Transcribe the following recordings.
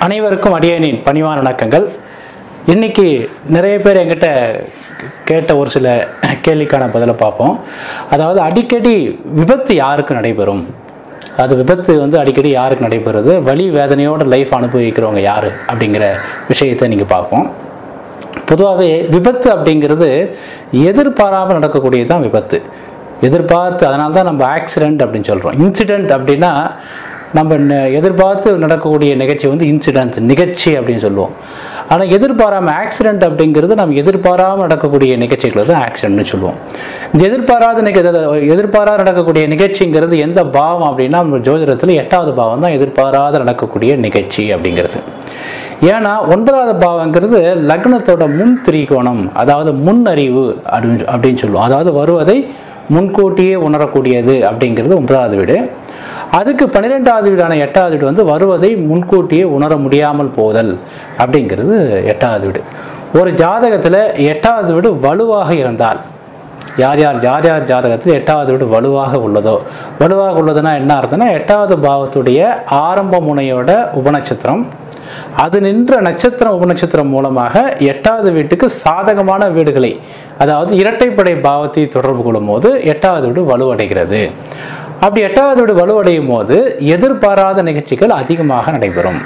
அனைவருக்கும் அடியனின் பணிவான வணக்கங்கள் இன்னைக்கு நிறைய பேர் என்கிட்ட கேட்ட ஒரு சில கேள்விக்கான பதிலை பார்ப்போம் அதாவது அடிக்கடி விபத்து யாருக்கு நடைபெறும் அது விபத்து வந்து அடிக்கடி யாருக்கு நடைபெறுது வலி வேதனையோட லைஃப் அனுபவிக்கிறவங்க யாரு அப்படிங்கிற விஷயத்தை நீங்கள் பார்ப்போம் பொதுவாகவே விபத்து அப்படிங்கிறது எதிர்பாராமல் நடக்கக்கூடியது தான் விபத்து எதிர்பார்த்து அதனால தான் நம்ம ஆக்சிடென்ட் அப்படின்னு சொல்கிறோம் இன்சிடென்ட் அப்படின்னா நம்ம ந- எதிர்பார்த்து நடக்கக்கூடிய நிகழ்ச்சி வந்து இன்சிடென்ட்ஸ் நிகழ்ச்சி அப்படின்னு சொல்லுவோம் ஆனால் எதிர்பாராம ஆக்சிடென்ட் அப்படிங்கிறது நம்ம எதிர்பாராமல் நடக்கக்கூடிய நிகழ்ச்சிகளை தான் ஆக்சிடென்ட்னு சொல்லுவோம் இந்த எதிர்பாராத நிக எதிர்பாராத நடக்கக்கூடிய நிகழ்ச்சிங்கிறது எந்த பாவம் அப்படின்னா நம்ம ஜோதிடத்தில் எட்டாவது பாவம் தான் எதிர்பாராத நடக்கக்கூடிய நிகழ்ச்சி அப்படிங்கிறது ஏன்னா ஒன்பதாவது பாவங்கிறது லக்னத்தோட முன் திரிகோணம் அதாவது முன் அறிவு அப்படின்னு அப்படின்னு சொல்லுவோம் அதாவது வருவதை முன்கூட்டியே உணரக்கூடியது அப்படிங்கிறது ஒன்பதாவது வீடு அதுக்கு பன்னிரெண்டாவது வீடான எட்டாவது வீடு வந்து வருவதை முன்கூட்டியே உணர முடியாமல் போதல் அப்படிங்கிறது எட்டாவது வீடு ஒரு ஜாதகத்தில் எட்டாவது வீடு வலுவாக இருந்தால் யார் யார் யார் யார் ஜாதகத்தில் எட்டாவது வீடு வலுவாக உள்ளதோ வலுவாக உள்ளதுன்னா என்ன அர்த்தம்னா எட்டாவது பாவத்துடைய ஆரம்ப முனையோட உபநட்சத்திரம் அது நின்ற நட்சத்திரம் உபநட்சத்திரம் மூலமாக எட்டாவது வீட்டுக்கு சாதகமான வீடுகளை அதாவது இரட்டைப்படை பாவத்தை தொடர்பு கொள்ளும் போது எட்டாவது வீடு வலுவடைகிறது அப்படி எட்டாவது வீடு வலுவடையும் போது எதிர்பாராத நிகழ்ச்சிகள் அதிகமாக நடைபெறும்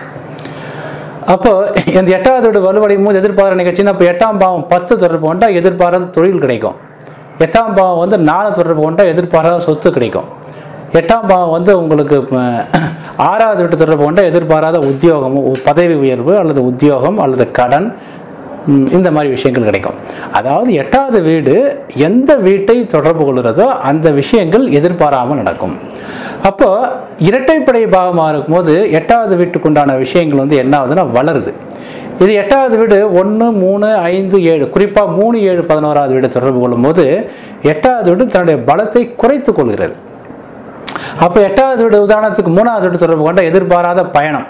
அப்போ இந்த எட்டாவது வீடு வலுவடையும் போது எதிர்பாராத நிகழ்ச்சின்னா இப்போ எட்டாம் பாவம் பத்து தொடர்பு கொண்டா எதிர்பாராத தொழில் கிடைக்கும் எட்டாம் பாவம் வந்து நாலு தொடர்பு கொண்டா எதிர்பாராத சொத்து கிடைக்கும் எட்டாம் பாவம் வந்து உங்களுக்கு அஹ், ஆறாவது வீட்டு தொடர்பு கொண்ட எதிர்பாராத உத்தியோகம் உ- பதவி உயர்வு அல்லது உத்தியோகம் அல்லது கடன் ம், இந்த மாதிரி விஷயங்கள் கிடைக்கும் அதாவது எட்டாவது வீடு எந்த வீட்டை தொடர்பு கொள்கிறதோ அந்த விஷயங்கள் எதிர்பாராமல் நடக்கும் அப்போ இரட்டைப்படை பாவமாக இருக்கும்போது எட்டாவது வீட்டுக்குண்டான விஷயங்கள் வந்து என்ன ஆகுதுன்னா வளருது இது எட்டாவது வீடு ஒன்று மூணு ஐந்து ஏழு குறிப்பாக மூணு ஏழு பதினோராவது வீடு தொடர்பு கொள்ளும்போது எட்டாவது வீடு தன்னுடைய பலத்தை குறைத்துக் கொள்கிறது அப்போ எட்டாவது வீடு உதாரணத்துக்கு மூணாவது வீடு தொடர்பு கொண்ட எதிர்பாராத பயணம்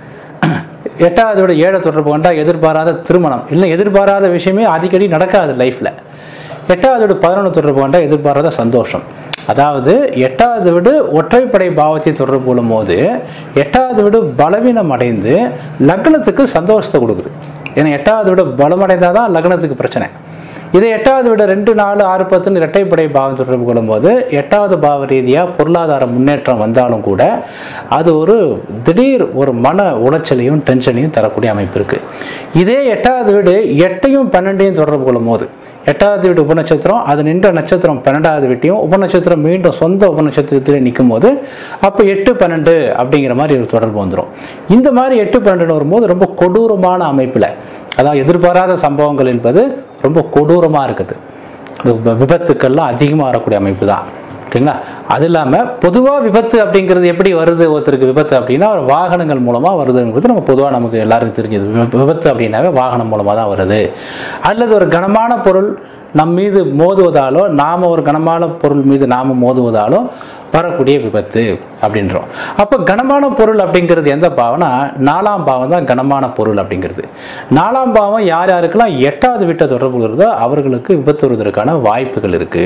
எட்டாவது வீடு ஏழை தொடர்பு கொண்டா எதிர்பாராத திருமணம் இல்லை எதிர்பாராத விஷயமே அடிக்கடி நடக்காது லைஃப்ல எட்டாவது வீடு பதினொன்று தொடர்பு கொண்டா எதிர்பாராத சந்தோஷம் அதாவது எட்டாவது வீடு ஒற்றைப்படை பாவத்தை தொடர்பு கொள்ளும் போது எட்டாவது வீடு பலவீனம் அடைந்து லக்னத்துக்கு சந்தோஷத்தை கொடுக்குது ஏன்னா எட்டாவது வீடு பலமடைந்தாதான் தான் லக்னத்துக்கு பிரச்சனை இதே எட்டாவது விட ரெண்டு நாலு ஆறு பத்துன்னு இரட்டைப்படை பாவம் தொடர்பு கொள்ளும்போது எட்டாவது பாவ ரீதியாக பொருளாதார முன்னேற்றம் வந்தாலும் கூட அது ஒரு திடீர் ஒரு மன உளைச்சலையும் டென்ஷனையும் தரக்கூடிய அமைப்பு இருக்கு இதே எட்டாவது வீடு எட்டையும் பன்னெண்டையும் தொடர்பு கொள்ளும்போது எட்டாவது வீடு உபநட்சத்திரம் அது நின்ற நட்சத்திரம் பன்னெண்டாவது வீட்டையும் உபநட்சத்திரம் மீண்டும் சொந்த உபநட்சத்திரத்திலே நிற்கும் போது அப்போ எட்டு பன்னெண்டு அப்படிங்கிற மாதிரி ஒரு தொடர்பு வந்துடும் இந்த மாதிரி எட்டு பன்னெண்டுன்னு வரும்போது ரொம்ப கொடூரமான அமைப்பில் அதாவது எதிர்பாராத சம்பவங்கள் என்பது ரொம்ப கொடூரமாக இருக்குது இந்த விப- விபத்துக்கள்லாம் அதிகமாக வரக்கூடிய அமைப்பு தான் ஓகேங்களா அது இல்லாமல் பொதுவாக விபத்து அப்படிங்கிறது எப்படி வருது ஒருத்தருக்கு விபத்து அப்படின்னா ஒரு வாகனங்கள் மூலமாக வருதுங்கிறது நம்ம பொதுவாக நமக்கு எல்லாருக்கும் தெரிஞ்சது விப- விபத்து அப்படின்னாவே வாகனம் மூலமாக தான் வருது அல்லது ஒரு கனமான பொருள் நம் மீது மோதுவதாலோ நாம ஒரு கனமான பொருள் மீது நாம மோதுவதாலோ வரக்கூடிய விபத்து அப்படின்றோம் அப்போ கனமான பொருள் அப்படிங்கிறது எந்த பாவம்னா நாலாம் பாவம் தான் கனமான பொருள் அப்படிங்கிறது நாலாம் பாவம் யார் யாருக்கெல்லாம் எட்டாவது வீட்டை தொடர்பு கொள்கிறதோ அவர்களுக்கு விபத்து வருவதற்கான வாய்ப்புகள் இருக்கு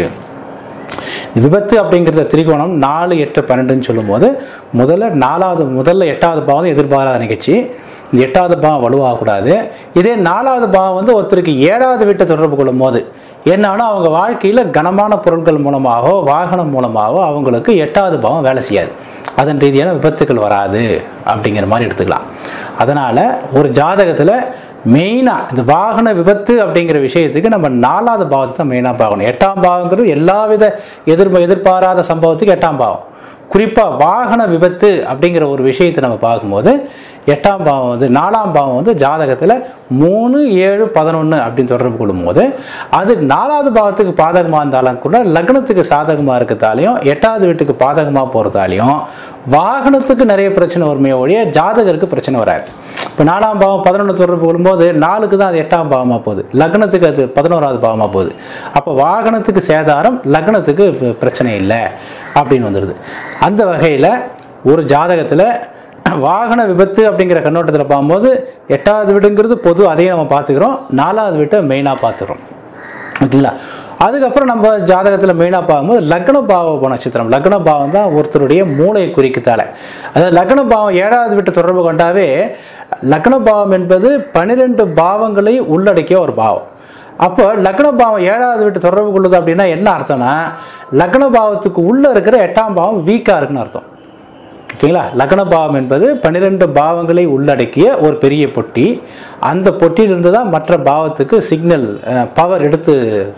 விபத்து அப்படிங்கிறத திரிகோணம் நாலு எட்டு பன்னெண்டுன்னு சொல்லும்போது முதல்ல நாலாவது முதல்ல எட்டாவது பாவம் எதிர்பாராத நிகழ்ச்சி இந்த எட்டாவது பாவம் வலுவாகக்கூடாது இதே நாலாவது பாவம் வந்து ஒருத்தருக்கு ஏழாவது வீட்டை தொடர்பு கொள்ளும் போது என்னன்னா அவங்க வாழ்க்கையில் கனமான பொருட்கள் மூலமாகவோ வாகனம் மூலமாகவோ அவங்களுக்கு எட்டாவது பாவம் வேலை செய்யாது அதன் ரீதியான விபத்துக்கள் வராது அப்படிங்கிற மாதிரி எடுத்துக்கலாம் அதனால ஒரு ஜாதகத்தில் மெயினாக இந்த வாகன விபத்து அப்படிங்கிற விஷயத்துக்கு நம்ம நாலாவது பாவத்தை தான் மெயினாக பார்க்கணும் எட்டாம் பாவங்கிறது எல்லாவித எதிர் எதிர்பாராத சம்பவத்துக்கு எட்டாம் பாவம் குறிப்பாக வாகன விபத்து அப்படிங்கிற ஒரு விஷயத்தை நம்ம பார்க்கும்போது எட்டாம் பாவம் வந்து நாலாம் பாவம் வந்து ஜாதகத்தில் மூணு ஏழு பதினொன்று அப்படின்னு தொடர்பு கொள்ளும்போது அது நாலாவது பாவத்துக்கு பாதகமாக இருந்தாலும் கூட லக்னத்துக்கு சாதகமாக இருக்கிறதாலையும் எட்டாவது வீட்டுக்கு பாதகமாக போகிறதாலையும் வாகனத்துக்கு நிறைய பிரச்சனை வருமே ஒழிய ஜாதகருக்கு பிரச்சனை வராது இப்போ நாலாம் பாவம் பதினொன்று தொடர்பு கொள்ளும்போது நாலுக்கு தான் அது எட்டாம் பாவமாக போகுது லக்னத்துக்கு அது பதினோராவது பாவமாக போகுது அப்போ வாகனத்துக்கு சேதாரம் லக்னத்துக்கு ப- பிரச்சனை இல்லை அப்படின்னு வந்துடுது அந்த வகையில் ஒரு ஜாதகத்தில் வாகன விபத்து அப்படிங்கிற கண்ணோட்டத்தில் பார்க்கும்போது எட்டாவது வீடுங்கிறது பொது அதையும் நம்ம பார்த்துக்கிறோம் நாலாவது வீட்டை மெயினாக பார்த்துக்கிறோம் ஓகேங்களா அதுக்கப்புறம் நம்ம ஜாதகத்தில் மெயினாக பார்க்கும்போது லக்ன பாவ நட்சத்திரம் லக்ன பாவம் தான் ஒருத்தருடைய மூளை குறிக்குத்தால அதாவது லக்ன பாவம் ஏழாவது விட்டு தொடர்பு கொண்டாவே லக்ன பாவம் என்பது பன்னிரெண்டு பாவங்களை உள்ளடக்கிய ஒரு பாவம் அப்போ லக்ன பாவம் ஏழாவது விட்டு தொடர்பு கொள்ளுது அப்படின்னா என்ன அர்த்தம்னா லக்ன பாவத்துக்கு உள்ள இருக்கிற எட்டாம் பாவம் வீக்கா இருக்குன்னு அர்த்தம் ஓகேங்களா லக்ன பாவம் என்பது பன்னிரெண்டு பாவங்களை உள்ளடக்கிய ஒரு பெரிய பொட்டி அந்த பொட்டியிலிருந்து தான் மற்ற பாவத்துக்கு சிக்னல் பவர் எடுத்து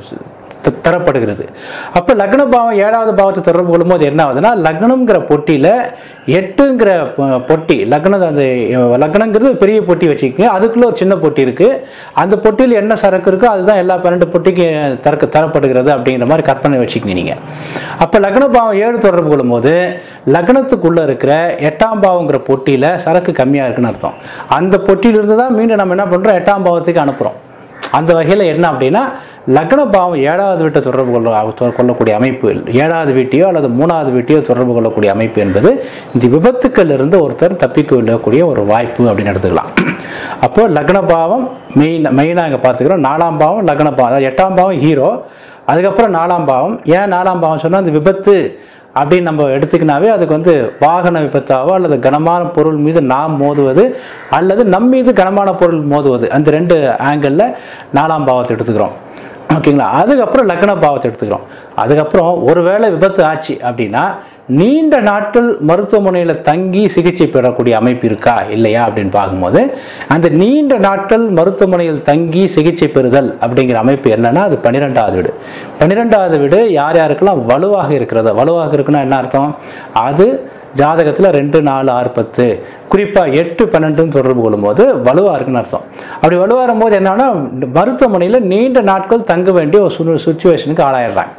த- தரப்படுகிறது அப்போ லக்ன பாவம் ஏழாவது பாவத்தை தொடர்பு கொள்ளும்போது என்ன ஆகுதுன்னா லக்னம்ங்கிற பொட்டியில் எட்டுங்கிற பொ- பொட்டி லக்னம் அந்த அஹ், லக்னங்கிறது பெரிய பொட்டி வச்சுக்கோங்க அதுக்குள்ள ஒரு சின்ன பொட்டி இருக்கு அந்த பொட்டியில் என்ன சரக்கு இருக்கோ அதுதான் எல்லா பன்னெண்டு பொட்டிக்கு தரக்கு தரப்படுகிறது அப்படிங்கிற மாதிரி கற்பனை வச்சுக்கங்க நீங்க அப்போ லக்ன பாவம் ஏழு தொடர்பு கொள்ளும்போது லக்னத்துக்குள்ள இருக்கிற எட்டாம் பாவங்கிற பொட்டியில சரக்கு கம்மியா இருக்குன்னு அர்த்தம் அந்த பொட்டியிலிருந்து தான் மீண்டும் நம்ம என்ன பண்றோம் எட்டாம் பாவத்துக்கு அனுப்புறோம் அந்த வகையில் என்ன அப்படின்னா லக்ன பாவம் ஏழாவது வீட்டை தொடர்பு கொள்ள தொ- கொள்ளக்கூடிய அமைப்பு ஏழாவது வீட்டையோ அல்லது மூணாவது வீட்டையோ தொடர்பு கொள்ளக்கூடிய அமைப்பு என்பது இந்த விபத்துக்கள் இருந்து ஒருத்தர் தப்பிக்க விடக்கூடிய ஒரு வாய்ப்பு அப்படின்னு எடுத்துக்கலாம் அப்போ லக்ன பாவம் மெயின் மெயினாக இங்கே பார்த்துக்கிறோம் நாலாம் பாவம் லக்ன பாவம் அதாவது எட்டாம் பாவம் ஹீரோ அதுக்கப்புறம் நாலாம் பாவம் ஏன் நாலாம் பாவம் சொன்னால் அந்த விபத்து அப்படின்னு நம்ம எடுத்துக்கினாவே அதுக்கு வந்து வாகன விபத்தாவோ அல்லது கனமான பொருள் மீது நாம் மோதுவது அல்லது நம் மீது கனமான பொருள் மோதுவது அந்த ரெண்டு ஆங்கிளில் நாலாம் பாவத்தை எடுத்துக்கிறோம் ஓகேங்களா அதுக்கப்புறம் லக்ன பாவத்தை எடுத்துக்கிறோம் அதுக்கப்புறம் ஒருவேளை விபத்து ஆச்சு அப்படின்னா நீண்ட நாட்கள் மருத்துவமனையில் தங்கி சிகிச்சை பெறக்கூடிய அமைப்பு இருக்கா இல்லையா அப்படின்னு பார்க்கும்போது அந்த நீண்ட நாட்கள் மருத்துவமனையில் தங்கி சிகிச்சை பெறுதல் அப்படிங்கிற அமைப்பு என்னன்னா அது பன்னிரெண்டாவது வீடு பன்னிரெண்டாவது வீடு யார் யாருக்கெல்லாம் வலுவாக இருக்கிறது வலுவாக இருக்குன்னா என்ன அர்த்தம் அது ஜாதகத்தில் ரெண்டு நாலு ஆறு பத்து குறிப்பாக எட்டு பன்னெண்டுன்னு தொடர்பு கொள்ளும்போது வலுவாக இருக்குன்னு அர்த்தம் அப்படி வலுவாக இருக்கும்போது என்னன்னா மருத்துவமனையில் நீண்ட நாட்கள் தங்க வேண்டிய ஒரு சுச்சுவேஷனுக்கு ஆளாயிடுறாங்க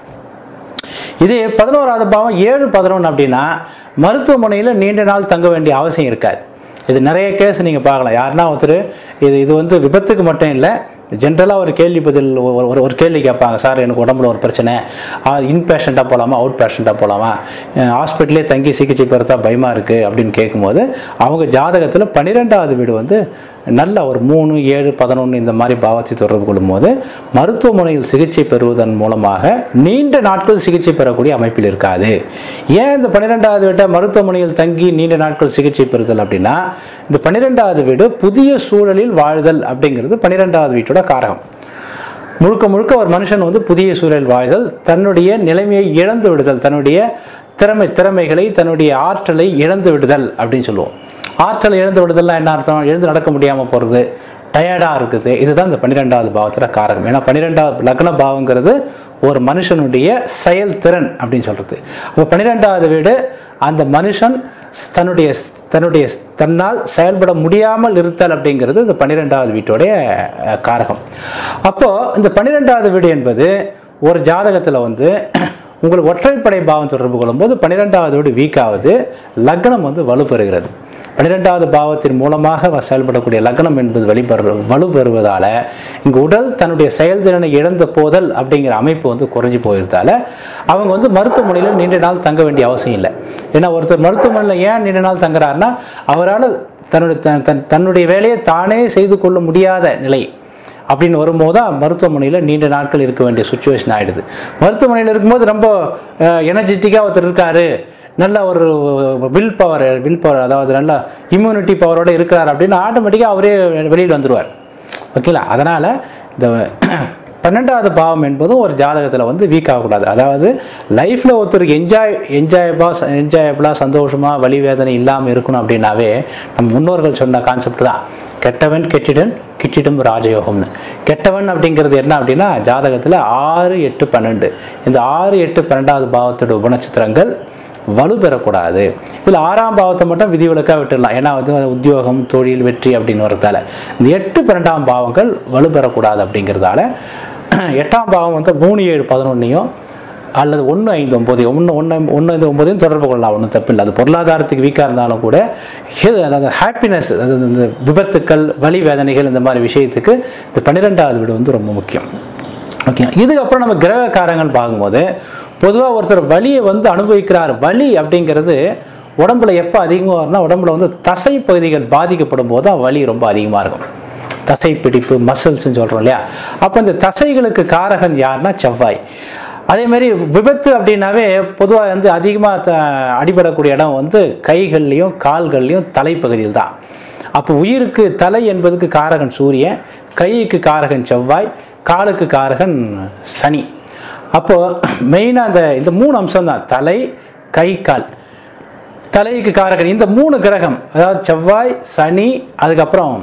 இதே பதினோராவது பாவம் ஏழு பதினொன்று அப்படின்னா மருத்துவமனையில் நீண்ட நாள் தங்க வேண்டிய அவசியம் இருக்காது இது நிறைய கேஸ் நீங்கள் பார்க்கலாம் யாருன்னா ஒருத்தர் இது இது வந்து விபத்துக்கு மட்டும் இல்லை ஜென்ரலாக ஒரு கேள்வி பதில் ஒரு- ஒரு ஒரு கேள்வி கேட்பாங்க சார் எனக்கு உடம்புல ஒரு பிரச்சனை இன் பேஷண்ட்டாக போகலாமா அவுட் பேஷண்ட்டாக போகலாமா ஹாஸ்பிட்டலே தங்கி சிகிச்சை பெறத்தா பயமாக இருக்குது அப்படின்னு கேட்கும்போது அவங்க ஜாதகத்தில் பன்னிரெண்டாவது வீடு வந்து நல்ல ஒரு மூணு ஏழு பதினொன்று இந்த மாதிரி பாவத்தை தொடர்பு கொள்ளும்போது மருத்துவமனையில் சிகிச்சை பெறுவதன் மூலமாக நீண்ட நாட்கள் சிகிச்சை பெறக்கூடிய அமைப்பில் இருக்காது ஏன் இந்த பன்னிரெண்டாவது வீட்டை மருத்துவமனையில் தங்கி நீண்ட நாட்கள் சிகிச்சை பெறுதல் அப்படின்னா இந்த பன்னிரெண்டாவது வீடு புதிய சூழலில் வாழ்தல் அப்படிங்கிறது பன்னிரெண்டாவது வீட்டோட காரகம் முழுக்க முழுக்க ஒரு மனுஷன் வந்து புதிய சூழல் வாழ்தல் தன்னுடைய நிலைமையை இழந்து விடுதல் தன்னுடைய திறமை திறமைகளை தன்னுடைய ஆற்றலை இழந்து விடுதல் அப்படின்னு சொல்லுவோம் ஆற்றலை இழந்து விடுதல்னா என்ன அர்த்தம் எழுந்து நடக்க முடியாமல் போகிறது டயர்டாக இருக்குது இதுதான் இந்த பன்னிரெண்டாவது பாவத்தோட காரகம் ஏன்னா பன்னிரெண்டாவது லக்ன பாவங்கிறது ஒரு மனுஷனுடைய செயல்திறன் அப்படின்னு சொல்றது அப்போ பன்னிரெண்டாவது வீடு அந்த மனுஷன் தன்னுடைய தன்னுடைய தன்னால் செயல்பட முடியாமல் இருத்தல் அப்படிங்கிறது இந்த பன்னிரெண்டாவது வீட்டோடைய அஹ், காரகம் அப்போ இந்த பன்னிரெண்டாவது வீடு என்பது ஒரு ஜாதகத்தில் வந்து உங்களுக்கு ஒற்றைப்படை பாவம் தொடர்பு கொள்ளும்போது பன்னிரெண்டாவது வீடு வீக் ஆகுது லக்னம் வந்து வலுப்பெறுகிறது பன்னிரெண்டாவது பாவத்தின் மூலமாக வ- செயல்படக்கூடிய லக்னம் என்பது வெளிப்பெறு வலுப்பெறுவதால இங்கு உடல் தன்னுடைய செயல்திறனை இழந்த போதல் அப்படிங்கிற அமைப்பு வந்து குறைஞ்சு போயிருந்தால அவங்க வந்து மருத்துவமனையில் நீண்ட நாள் தங்க வேண்டிய அவசியம் இல்லை ஏன்னா ஒருத்தர் மருத்துவமனையில் ஏன் நீண்ட நாள் தங்குறாருன்னா அவரால் தன்னுடைய தன்- தன்- தன்னுடைய வேலையை தானே செய்து கொள்ள முடியாத நிலை அப்படின்னு வரும்போது தான் மருத்துவமனையில் நீண்ட நாட்கள் இருக்க வேண்டிய சுச்சுவேஷன் ஆயிடுது மருத்துவமனையில் இருக்கும்போது ரொம்ப எனர்ஜெட்டிக்காக ஒருத்தர் இருக்காரு நல்ல ஒரு வில் பவர் வில் பவர் அதாவது நல்ல இம்யூனிட்டி பவரோட இருக்கிறார் அப்படின்னு ஆட்டோமேட்டிக்காக அவரே வெளியில் வந்துடுவார் ஓகேங்களா அதனால் இந்த பன்னெண்டாவது பாவம் என்பதும் ஒரு ஜாதகத்தில் வந்து வீக் ஆகக்கூடாது அதாவது லைஃப்பில் ஒருத்தருக்கு என்ஜாய் என்ஜாயபா என்ஜாயபிளாக சந்தோஷமாக வலி வேதனை இல்லாமல் இருக்கணும் அப்படின்னாவே நம்ம முன்னோர்கள் சொன்ன கான்செப்ட் தான் கெட்டவன் கெட்டிடன் கிட்டிடும் ராஜயோகம்னு கெட்டவன் அப்படிங்கிறது என்ன அப்படின்னா ஜாதகத்தில் ஆறு எட்டு பன்னெண்டு இந்த ஆறு எட்டு பன்னெண்டாவது பாவத்தோட உபநட்சத்திரங்கள் வலு பெறக்கூடாது இதில் ஆறாம் பாவத்தை மட்டும் விதிவிலக்காக விட்டுடலாம் ஏன்னா வந்து உத்தியோகம் தொழில் வெற்றி அப்படின்னு வரதால இந்த எட்டு பன்னெண்டாம் பாவங்கள் வலு பெறக்கூடாது அப்படிங்கிறதால எட்டாம் பாவம் வந்து மூணு ஏழு பதினொன்னையும் அல்லது ஒன்று ஐந்து ஒம்பது ஒன்று ஒன்று ஒன்று ஐந்து ஒம்பதையும் தொடர்பு கொள்ளலாம் ஒன்றும் தப்பில்லை அது பொருளாதாரத்துக்கு வீக்காக இருந்தாலும் கூட இது அதாவது ஹாப்பினஸ் அதாவது இந்த விபத்துக்கள் வலி வேதனைகள் இந்த மாதிரி விஷயத்துக்கு இந்த பன்னிரெண்டாவது வீடு வந்து ரொம்ப முக்கியம் ஓகே இதுக்கப்புறம் நம்ம கிரக காரங்கள் பார்க்கும்போது பொதுவாக ஒருத்தர் வலியை வந்து அனுபவிக்கிறார் வலி அப்படிங்கிறது உடம்புல எப்போ அதிகமாக வரும்னா உடம்புல வந்து தசை பகுதிகள் பாதிக்கப்படும் போது தான் வலி ரொம்ப அதிகமாக இருக்கும் தசை பிடிப்பு மசில்ஸ்ன்னு சொல்கிறோம் இல்லையா அப்போ இந்த தசைகளுக்கு காரகன் யாருன்னா செவ்வாய் அதே மாதிரி விபத்து அப்படின்னாவே பொதுவாக வந்து அதிகமாக த அடிபடக்கூடிய இடம் வந்து கைகள்லையும் கால்கள்லையும் தலைப்பகுதியில் தான் அப்போ உயிருக்கு தலை என்பதுக்கு காரகன் சூரியன் கைக்கு காரகன் செவ்வாய் காலுக்கு காரகன் சனி அப்போ மெயினாக அந்த இந்த மூணு அம்சம் தான் தலை கை கால் தலைக்கு காரகன் இந்த மூணு கிரகம் அதாவது செவ்வாய் சனி அதுக்கப்புறம்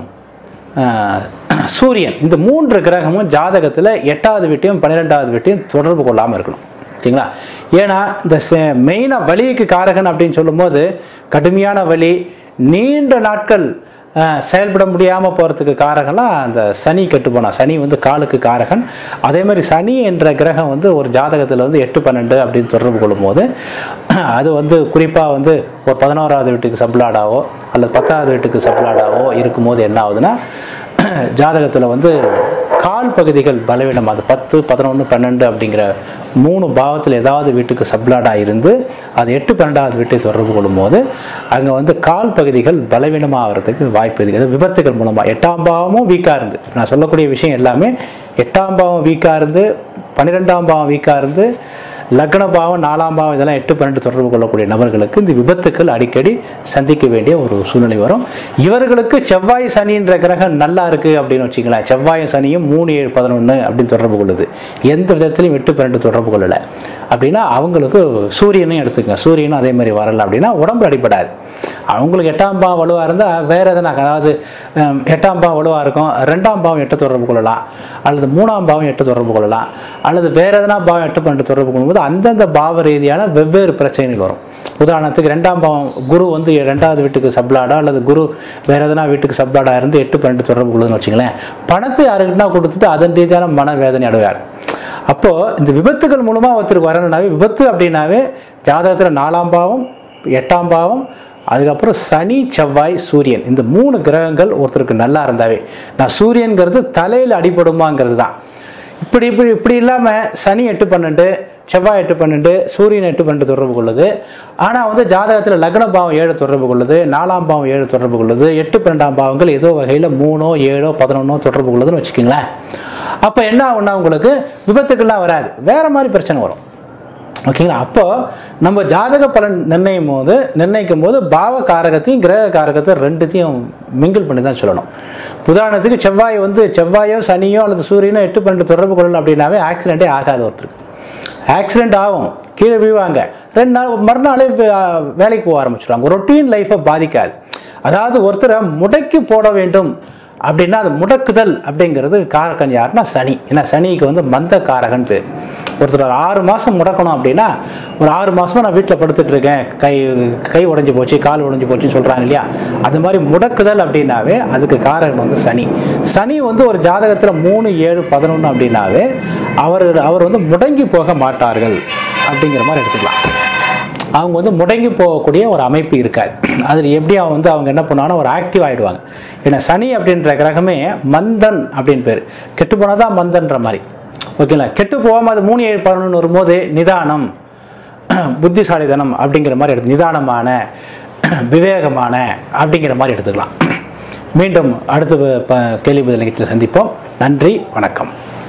ஆஹ், சூரியன் இந்த மூன்று கிரகமும் ஜாதகத்தில் எட்டாவது வீட்டையும் பன்னிரெண்டாவது வீட்டையும் தொடர்பு கொள்ளாமல் இருக்கணும் ஓகேங்களா ஏன்னா இந்த மெயினாக வலிக்கு காரகன் அப்படின்னு சொல்லும்போது கடுமையான வலி நீண்ட நாட்கள் ஆஹ், செயல்பட முடியாமல் போகிறதுக்கு காரகம்லாம் அந்த சனி கெட்டு போனா சனி வந்து காலுக்கு காரகன் அதே மாதிரி சனி என்ற கிரகம் வந்து ஒரு ஜாதகத்தில் வந்து எட்டு பன்னெண்டு அப்படின்னு தொடர்பு கொள்ளும்போது அது வந்து குறிப்பாக வந்து ஒரு பதினோராவது வீட்டுக்கு சப்ளாடாவோ அல்லது பத்தாவது வீட்டுக்கு சப்ளாடாவோ இருக்கும்போது என்ன ஆகுதுன்னா ஜாதகத்தில் வந்து கால் பகுதிகள் பலவீனம் அது பத்து பதினொன்று பன்னெண்டு அப்படிங்கிற மூணு பாவத்தில் ஏதாவது வீட்டுக்கு சப்ளாடாக இருந்து அது எட்டு பன்னெண்டாவது வீட்டை தொடர்பு கொள்ளும்போது அங்கே வந்து கால் பகுதிகள் பலவீனமாகிறதுக்கு வாய்ப்பு இருக்குது விபத்துகள் மூலமாக எட்டாம் பாவமும் வீக்காக இருந்து நான் சொல்லக்கூடிய விஷயம் எல்லாமே எட்டாம் பாவம் வீக்காக இருந்து பன்னிரெண்டாம் பாவம் வீக்காக இருந்து லக்ன பாவம் நாலாம் பாவம் இதெல்லாம் எட்டு பன்னெண்டு தொடர்பு கொள்ளக்கூடிய நபர்களுக்கு இந்த விபத்துக்கள் அடிக்கடி சந்திக்க வேண்டிய ஒரு சூழ்நிலை வரும் இவர்களுக்கு செவ்வாய் சனின்ற கிரகம் நல்லா இருக்கு அப்படின்னு வச்சுக்கலாம் செவ்வாய் சனியும் மூணு ஏழு பதினொன்று அப்படின்னு தொடர்பு கொள்ளுது எந்த விதத்திலையும் எட்டு பன்னெண்டு தொடர்பு கொள்ளலை அப்படின்னா அவங்களுக்கு சூரியனையும் எடுத்துக்கங்க சூரியனும் அதே மாதிரி வரல அப்படின்னா உடம்பு அடிபடாது அவங்களுக்கு எட்டாம் பாவம் வலுவாக இருந்தால் வேற எதனா அதாவது ஹம், எட்டாம் பாவம் வலுவாக இருக்கும் ரெண்டாம் பாவம் எட்டு தொடர்பு கொள்ளலாம் அல்லது மூணாம் பாவம் எட்டு தொடர்பு கொள்ளலாம் அல்லது வேற எதனா பாவம் எட்டு பன்னெண்டு தொடர்பு கொள்ளும்போது அந்தந்த பாவ ரீதியான வெவ்வேறு பிரச்சனைகள் வரும் உதாரணத்துக்கு ரெண்டாம் பாவம் குரு வந்து ரெண்டாவது வீட்டுக்கு சப்ளாடா அல்லது குரு வேற எதனா வீட்டுக்கு சப்ளாடா இருந்து எட்டு பன்னெண்டு தொடர்பு கொள்ளுதுன்னு வச்சுங்களேன் பணத்தை யாருக்கிட்டனா கொடுத்துட்டு அதன் ரீதியான மனவேதனை அடைவார் அப்போ இந்த விபத்துகள் மூலமா ஒருத்தருக்கு வரணும்னாவே விபத்து அப்படின்னாவே ஜாதகத்துல நாலாம் பாவம் எட்டாம் பாவம் அதுக்கப்புறம் சனி செவ்வாய் சூரியன் இந்த மூணு கிரகங்கள் ஒருத்தருக்கு நல்லா இருந்தாவே நான் சூரியன்கிறது தலையில் அடிபடுமாங்கிறது தான் இப்படி இப்படி இப்படி இல்லாமல் சனி எட்டு பன்னெண்டு செவ்வாய் எட்டு பன்னெண்டு சூரியன் எட்டு பன்னெண்டு தொடர்பு கொள்ளுது ஆனால் வந்து ஜாதகத்தில் லக்ன பாவம் ஏழு தொடர்பு கொள்ளுது நாலாம் பாவம் ஏழு தொடர்பு கொள்ளுது எட்டு பன்னெண்டாம் பாவங்கள் ஏதோ வகையில் மூணோ ஏழோ பதினொன்னோ தொடர்பு கொள்ளுதுன்னு வச்சுக்கோங்களேன் அப்போ என்ன ஆகும்னா உங்களுக்கு விபத்துக்கள்லாம் வராது வேற மாதிரி பிரச்சனை வரும் ஓகேங்களா அப்போ நம்ம ஜாதக பலன் நிர்ணயம் போது நிர்ணயிக்கும் போது பாவ காரகத்தையும் கிரக காரகத்தையும் ரெண்டுத்தையும் மிங்கிள் பண்ணி தான் சொல்லணும் உதாரணத்துக்கு செவ்வாய் வந்து செவ்வாயோ சனியோ அல்லது சூரியனோ எட்டு பன்னெண்டு தொடர்பு கொள்ளணும் அப்படின்னாவே ஆக்சிடென்ட்டே ஆகாது ஒருத்தருக்கு ஆக்சிடென்ட் ஆகும் கீழே விழுவாங்க ரெண்டு நாள் மறுநாளே வே- வேலைக்கு போக ஆரம்பிச்சிடுவாங்க ரொட்டீன் லைஃப்பை பாதிக்காது அதாவது ஒருத்தரை முடக்கி போட வேண்டும் அப்படின்னா அது முடக்குதல் அப்படிங்கிறது காரகன் யாருன்னா சனி ஏன்னா சனிக்கு வந்து மந்த காரகன் பேர் ஒருத்தர் ஒரு ஆறு மாதம் முடக்கணும் அப்படின்னா ஒரு ஆறு மாசமா நான் வீட்டில் படுத்துட்டு இருக்கேன் கை கை உடைஞ்சு போச்சு கால் உடைஞ்சு போச்சுன்னு சொல்றாங்க இல்லையா அது மாதிரி முடக்குதல் அப்படின்னாவே அதுக்கு காரகம் வந்து சனி சனி வந்து ஒரு ஜாதகத்தில் மூணு ஏழு பதினொன்று அப்படின்னாவே அவர் அவர் வந்து முடங்கி போக மாட்டார்கள் அப்படிங்கிற மாதிரி எடுத்துக்கலாம் அவங்க வந்து முடங்கி போகக்கூடிய ஒரு அமைப்பு இருக்காது அதில் எப்படி அவங்க வந்து அவங்க என்ன பண்ணுவாங்கன்னா ஒரு ஆக்டிவ் ஆயிடுவாங்க ஏன்னா சனி அப்படின்ற கிரகமே மந்தன் அப்படின்னு பேர் கெட்டு போனால் தான் மந்தன்ற மாதிரி ஓகேங்களா கெட்டு போகாம அது மூணு ஏழு பதினொன்று வரும்போது நிதானம் புத்திசாலித்தனம் அப்படிங்கிற மாதிரி எடுத்து நிதானமான விவேகமான அப்படிங்கிற மாதிரி எடுத்துக்கலாம் மீண்டும் அடுத்த ப- கேள்வி பதில் நிகழ்ச்சியில் சந்திப்போம் நன்றி வணக்கம்